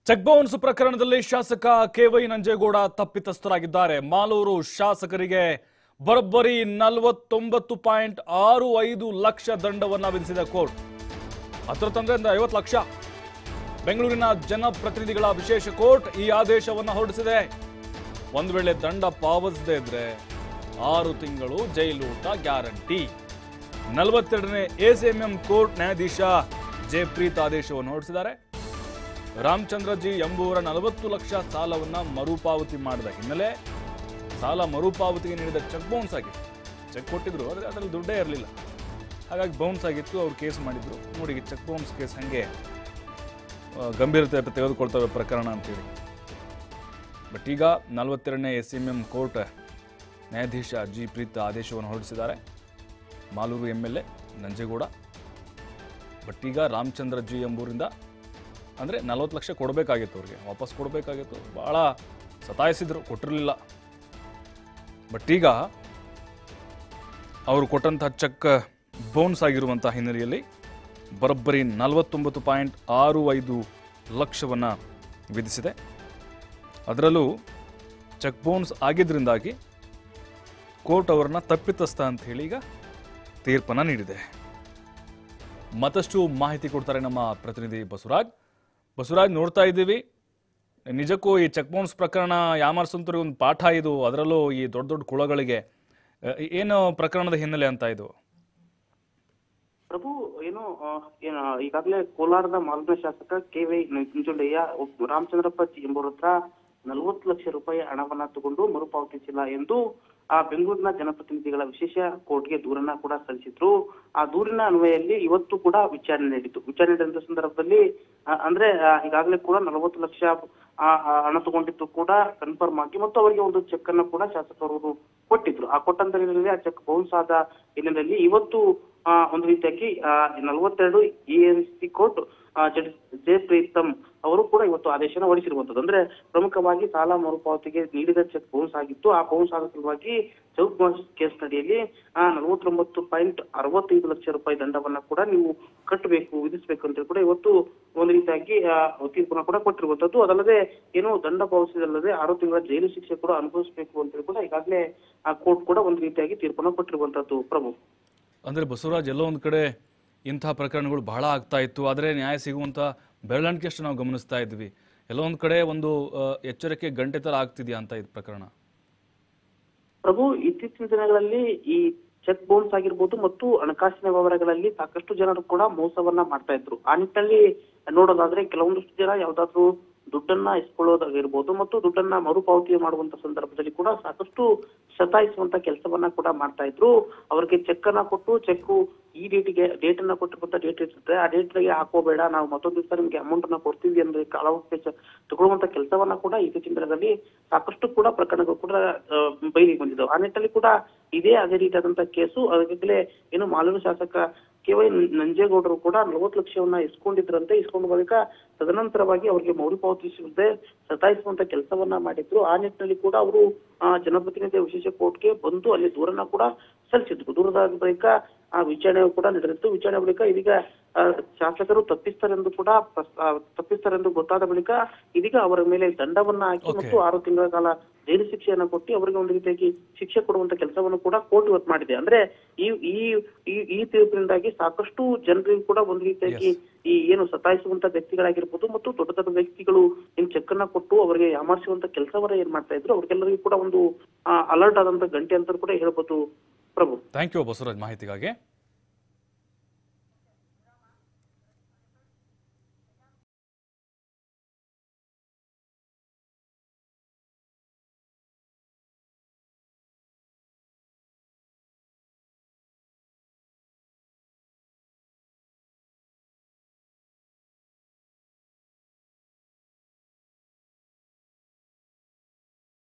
Check bounce ಪ್ರಕರಣದಲ್ಲಿ ಶಾಸಕ KY Nanjegowda ತಪ್ಪಿತಸ್ಥರಾಗಿದ್ದಾರೆ Malur ಶಾಸಕರಿಗೆ ಬರೋಬ್ಬರಿ ನಲವತ್ತೊಂಬತ್ತು ಪಾಯಿಂಟ್ ಆರು ಐದು ಲಕ್ಷ ದಂಡವನ್ನ ವಿಧಿಸಿದ ಕೋರ್ಟ್ ಹತ್ರ ತಂದ್ರೆ ಐವತ್ತು ಲಕ್ಷ ಬೆಂಗಳೂರಿನ ಜನಪ್ರತಿನಿಧಿಗಳ ವಿಶೇಷ ಕೋರ್ಟ್ ಈ ಆದೇಶವನ್ನು ಹೊರಡಿಸಿದೆ ಒಂದು ವೇಳೆ ದಂಡ ಪಾವತಿಸದೇ ಇದ್ರೆ ಆರು ತಿಂಗಳು ಜೈಲೂಟ ಗ್ಯಾರಂಟಿ ನಲವತ್ತೆರಡನೇ ಎಸಿಎಂಎಂ ಕೋರ್ಟ್ ನ್ಯಾಯಾಧೀಶ ಜಯಪ್ರೀತ್ ಆದೇಶವನ್ನು ಹೊರಡಿಸಿದ್ದಾರೆ ರಾಮಚಂದ್ರ ಜಿ ಎಂಬುವರ ನಲವತ್ತು ಲಕ್ಷ ಸಾಲವನ್ನ ಮರುಪಾವತಿ ಮಾಡಿದ ಹಿನ್ನೆಲೆ ಸಾಲ ಮರುಪಾವತಿಗೆ ನೀಡಿದ ಚೆಕ್ ಬೌನ್ಸ್ ಆಗಿತ್ತು ಚೆಕ್ ಕೊಟ್ಟಿದ್ರು ಆದರೆ ಅದರಲ್ಲಿ ದುಡ್ಡೇ ಇರಲಿಲ್ಲ ಹಾಗಾಗಿ ಬೌನ್ಸ್ ಆಗಿತ್ತು ಅವ್ರು ಕೇಸ್ ಮಾಡಿದ್ರು ನೋಡಿ ಚೆಕ್ ಬೌನ್ಸ್ ಕೇಸ್ ಹಂಗೆ ಆ, ಗಂಭೀರತೆ ತೆಗೆದುಕೊಳ್ತವೆ ಪ್ರಕರಣ ಅಂತೇಳಿ ಬಟ್ ಈಗ ನಲವತ್ತೆರಡನೇ ಎಸ್ ಎಂ ಎಂ ಕೋರ್ಟ್ ನ್ಯಾಯಾಧೀಶ ಜಿ ಪ್ರೀತ್ ಆದೇಶವನ್ನು ಹೊರಡಿಸಿದ್ದಾರೆ Malur M L A Nanjegowda but ಈಗ ರಾಮಚಂದ್ರ ಜಿ ಎಂಬೂರಿಂದ ಅಂದರೆ ನಲ್ವತ್ತು ಲಕ್ಷ ಕೊಡಬೇಕಾಗಿತ್ತು ಅವ್ರಿಗೆ ವಾಪಸ್ ಕೊಡಬೇಕಾಗಿತ್ತು ಭಾಳ ಸತಾಯಿಸಿದ್ರು ಕೊಟ್ಟಿರಲಿಲ್ಲ ಬಟ್ ಈಗ ಅವರು ಕೊಟ್ಟಂತಹ ಚೆಕ್ ಬೌನ್ಸ್ ಆಗಿರುವಂಥ ಹಿನ್ನೆಲೆಯಲ್ಲಿ ಬರೋಬ್ಬರಿ ನಲವತ್ತೊಂಬತ್ತು ಪಾಯಿಂಟ್ ಆರು ಐದು ಲಕ್ಷವನ್ನು ವಿಧಿಸಿದೆ ಅದರಲ್ಲೂ ಚೆಕ್ ಬೌನ್ಸ್ ಆಗಿದ್ದರಿಂದಾಗಿ ಕೋರ್ಟ್ ಅವರನ್ನ ತಪ್ಪಿತಸ್ಥ ಅಂತ ಹೇಳಿ ಈಗ ತೀರ್ಪನ್ನು ನೀಡಿದೆ ಮತ್ತಷ್ಟು ಮಾಹಿತಿ ಕೊಡ್ತಾರೆ ನಮ್ಮ ಪ್ರತಿನಿಧಿ ಬಸವರಾಜ್ ಬಸವರಾಜ್ ನೋಡ್ತಾ ಇದ್ದೀವಿ ನಿಜಕ್ಕೂ ಈ ಚೆಕ್ ಬೌನ್ಸ್ ಪ್ರಕರಣ ಯಾಮಾರ್ಸಂತರಿಗೆ ಒಂದು ಪಾಠ ಇದು ಅದರಲ್ಲೂ ಈ ದೊಡ್ಡ ದೊಡ್ಡ ಕುಳಗಳಿಗೆ ಅ, ಏನು ಪ್ರಕರಣದ ಹಿನ್ನೆಲೆ ಅಂತ ಇದು ಪ್ರಭು ಏನು ಆ, ಏನು ಈಗಾಗಲೇ ಕೋಲಾರದ ಮಾಲ್ಮ ಶಾಸಕ ಕೆ ವೈ ನಂಜುಂಡಯ್ಯ ಒಬ್ಬ ರಾಮಚಂದ್ರಪ್ಪ ಜಿ ಎಂಬುವರ ಹತ್ರ ನಲವತ್ತು ಲಕ್ಷ ರೂಪಾಯಿ ಹಣವನ್ನ ತಗೊಂಡು ಮರುಪಾವತಿಸಿಲ್ಲ ಎಂದು ಆ ಬೆಂಗಳೂರಿನ ಜನಪ್ರತಿನಿಧಿಗಳ ವಿಶೇಷ ಕೋರ್ಟ್ಗೆ ದೂರನ್ನ ಕೂಡ ಸಲ್ಲಿಸಿದ್ರು ಆ ದೂರಿನ ಅನ್ವಯದಲ್ಲಿ ಇವತ್ತು ಕೂಡ ವಿಚಾರಣೆ ನಡೆಯಿತು ವಿಚಾರಣೆ ನಡೆದ ಸಂದರ್ಭದಲ್ಲಿ ಆ, ಅಂದ್ರೆ ಆ, ಈಗಾಗಲೇ ಕೂಡ ನಲವತ್ತು ಲಕ್ಷ ಆ, ಆ, ಹಣ ತಗೊಂಡಿದ್ದು ಕೂಡ ಕನ್ಫರ್ಮ್ ಆಗಿ ಮತ್ತು ಅವರಿಗೆ ಒಂದು ಚೆಕ್ ಅನ್ನು ಕೂಡ ಶಾಸಕರು ಕೊಟ್ಟಿದ್ರು ಆ ಕೊಟ್ಟಂತ ಹಿನ್ನೆಲೆಯಲ್ಲಿ ಆ ಚೆಕ್ ಬೌನ್ಸ್ ಆದ ಹಿನ್ನೆಲೆಯಲ್ಲಿ ಇವತ್ತು ಆ, ಒಂದು ರೀತಿಯಾಗಿ ಆ, ನಲವತ್ತೆರಡು ಇ ಎನ್ ಸಿ ಕೋರ್ಟ್ ಆ, ಜಡ್- ಜಯಪ್ರೀತಂ ಅವರು ಕೂಡ ಇವತ್ತು ಆದೇಶನ ಹೊರಡಿಸಿರುವಂತದ್ದು ಅಂದ್ರೆ ಪ್ರಮುಖವಾಗಿ ಸಾಲ ಮರುಪಾವತಿಗೆ ನೀಡಿದ ಚೆಕ್ ಬೌನ್ಸ್ ಆಗಿತ್ತು ಆ ಬೌನ್ಸ್ ಆದ ಸಲುವಾಗಿ ಚೌಕ್ ಬೌನ್ಸ್ ಕೇಸ್ ನಡಿಯಲ್ಲಿ ಆ ನಲವತ್ತೊಂಬತ್ತು ಪಾಯಿಂಟ್ ಅರವತ್ತೈದು ಲಕ್ಷ ರೂಪಾಯಿ ದಂಡವನ್ನ ಕೂಡ ನೀವು ಕಟ್ಟಬೇಕು ವಿಧಿಸಬೇಕು ಅಂತ ಹೇಳಿ ಕೂಡ ಇವತ್ತು ಒಂದು ರೀತಿಯಾಗಿ ಆ, ತೀರ್ಪನ್ನ ಕೂಡ ಕೊಟ್ಟಿರುವಂತದ್ದು ಅದಲ್ಲದೆ ಏನು ದಂಡ ಪಾವತಿಸದಲ್ಲದೆ ಆರು ತಿಂಗಳ ಜೈಲು ಶಿಕ್ಷೆ ಕೂಡ ಅನುಭವಿಸಬೇಕು ಅಂತ ಹೇಳಿ ಕೂಡ ಈಗಾಗಲೇ ಆ ಕೋರ್ಟ್ ಕೂಡ ಒಂದು ರೀತಿಯಾಗಿ ತೀರ್ಪನ್ನ ಕೊಟ್ಟಿರುವಂತದ್ದು ಪ್ರಭು ಅಂದರೆ ಬಸವರಾಜ್ ಎಲ್ಲೋ ಒಂದು ಕಡೆ ಇಂತಹ ಪ್ರಕರಣಗಳು ಬಹಳ ಆಗ್ತಾ ಇತ್ತು ಆದರೆ ನ್ಯಾಯ ಸಿಗುವಂಥ ಬೆರಳಿಕೆಯಷ್ಟು ನಾವು ಗಮನಿಸ್ತಾ ಇದ್ವಿ ಎಲ್ಲೋ ಒಂದು ಕಡೆ ಒಂದು ಆ, ಎಚ್ಚರಿಕೆ ಗಂಟೆ ಥರ ಆಗ್ತಿದೆಯಾ ಅಂತ ಇದು ಪ್ರಕರಣ ಪ್ರಭು ಇತ್ತೀಚಿನ ದಿನಗಳಲ್ಲಿ ಈ ಚೆಕ್ ಬೌನ್ಸ್ ಆಗಿರ್ಬೋದು ಮತ್ತು ಹಣಕಾಸಿನ ವ್ಯವಹಾರಗಳಲ್ಲಿ ಸಾಕಷ್ಟು ಜನರು ಕೂಡ ಮೋಸವನ್ನ ಮಾಡ್ತಾ ಇದ್ರು ಆ ನಿಟ್ಟಿನಲ್ಲಿ ನೋಡೋದಾದ್ರೆ ಕೆಲವೊಂದಷ್ಟು ಜನ ಯಾವ್ದಾದ್ರು ದುಡ್ಡನ್ನ ಇಸ್ಕೊಳ್ಳೋದಾಗಿರ್ಬೋದು ಮತ್ತು ದುಡ್ಡನ್ನ ಮರುಪಾವತಿ ಮಾಡುವಂತ ಸಂದರ್ಭದಲ್ಲಿ ಕೂಡ ಸಾಕಷ್ಟು ಸತಾಯಿಸುವಂತ ಕೆಲಸವನ್ನ ಕೂಡ ಮಾಡ್ತಾ ಇದ್ರು ಅವರಿಗೆ ಚೆಕ್ ಅನ್ನ ಕೊಟ್ಟು ಚೆಕ್ ಈ ಡೇಟಿಗೆ ಡೇಟ್ ಅನ್ನ ಕೊಟ್ಟಿರುವಂತ ಡೇಟ್ ಇರ್ತದೆ ಆ ಡೇಟ್ ಗೆ ಹಾಕೋಬೇಡ ನಾವು ಮತ್ತೊಂದು ದಿವಸ ನಿಮ್ಗೆ ಅಮೌಂಟ್ ಅನ್ನ ಕೊಡ್ತೀವಿ ಅಂದ್ರೆ ಕಾಲಾವಕಾಶ ತಗೊಳ್ಳುವಂತ ಕೆಲಸವನ್ನ ಕೂಡ ಇತ್ತೀಚಿನ ದಿನದಲ್ಲಿ ಸಾಕಷ್ಟು ಕೂಡ ಪ್ರಕರಣಗಳು ಕೂಡ ಆ, ಬಯಲಿಗೆ ಬಂದಿದ್ದಾವೆ ಆ ನಿಟ್ಟಿನಲ್ಲಿ ಕೂಡ ಇದೇ ಅದೇ ರೀತಿಯಾದಂತ ಕೇಸು ಅದಕ್ಕಾಗಲೇ ಏನು ಮಾಲೂರು ಶಾಸಕ ಕೆ ವೈ ನಂಜೇಗೌಡರು ಕೂಡ ನಲವತ್ತು ಲಕ್ಷವನ್ನ ಇಸ್ಕೊಂಡಿದ್ರಂತೆ ಇಸ್ಕೊಂಡು ಬಳಿಕ ತದನಂತರವಾಗಿ ಅವರಿಗೆ ಮರುಪಾವತಿಸದೆ ಸತಾಯಿಸುವಂತ ಕೆಲಸವನ್ನ ಮಾಡಿದ್ರು ಆ ನಿಟ್ಟಿನಲ್ಲಿ ಕೂಡ ಅವರು ಆ, ಜನಪ್ರತಿನಿಧಿಯ ವಿಶೇಷ ಕೋರ್ಟ್ಗೆ ಬಂದು ಅಲ್ಲಿ ದೂರನ್ನ ಕೂಡ ಸಲ್ಲಿಸಿದ್ರು ದೂರದ ಬಳಿಕ ಆ ವಿಚಾರಣೆ ಕೂಡ ನಡೆದಿತ್ತು ವಿಚಾರಣೆ ಬಳಿಕ ಇದೀಗ ಆ, ಶಾಸಕರು ತಪ್ಪಿಸ್ತಾರೆಂದು ಕೂಡ ಪ್ರಸ್- ಆ, ತಪ್ಪಿಸ್ತಾರೆಂದು ಗೊತ್ತಾದ ಬಳಿಕ ಇದೀಗ ಅವರ ಮೇಲೆ ದಂಡವನ್ನ ಹಾಕಿ Okay. ಮತ್ತು ಆರು ತಿಂಗಳ ಕಾಲ ಜೈಲು ಶಿಕ್ಷೆಯನ್ನ ಕೊಟ್ಟು ಅವರಿಗೆ ಒಂದು ರೀತಿಯಾಗಿ ಶಿಕ್ಷೆ ಕೊಡುವಂತ ಕೆಲಸವನ್ನು ಕೂಡ ಕೋರ್ಟ್ ಇವತ್ತು ಮಾಡಿದೆ ಅಂದ್ರೆ ಈ ಈ ಈ- ಈ ತೀರ್ಪಿನಿಂದಾಗಿ ಸಾಕಷ್ಟು ಜನರಿಗೂ ಕೂಡ ಒಂದು ರೀತಿಯಾಗಿ ಈ ಏನು ಸತಾಯಿಸುವಂತ ವ್ಯಕ್ತಿಗಳಾಗಿರ್ಬೋದು ಮತ್ತು ದೊಡ್ಡ ದೊಡ್ಡ ವ್ಯಕ್ತಿಗಳು ಏನ್ ಚೆಕ್ ಅನ್ನ ಕೊಟ್ಟು ಅವರಿಗೆ ಯಾಮಾರಿಸುವಂತ ಕೆಲಸವನ್ನ ಏನ್ ಮಾಡ್ತಾ ಇದ್ರು ಅವ್ರಿಗೆಲ್ಲರಿಗೂ ಕೂಡ ಒಂದು ಅಲರ್ಟ್ ಆದಂತ ಗಂಟೆ ಅಂತ ಕೂಡ ಹೇಳ್ಬೋದು ಪ್ರಭು ಥ್ಯಾಂಕ್ ಯು ಬಸವರಾಜ್ ಮಾಹಿತಿಗಾಗಿ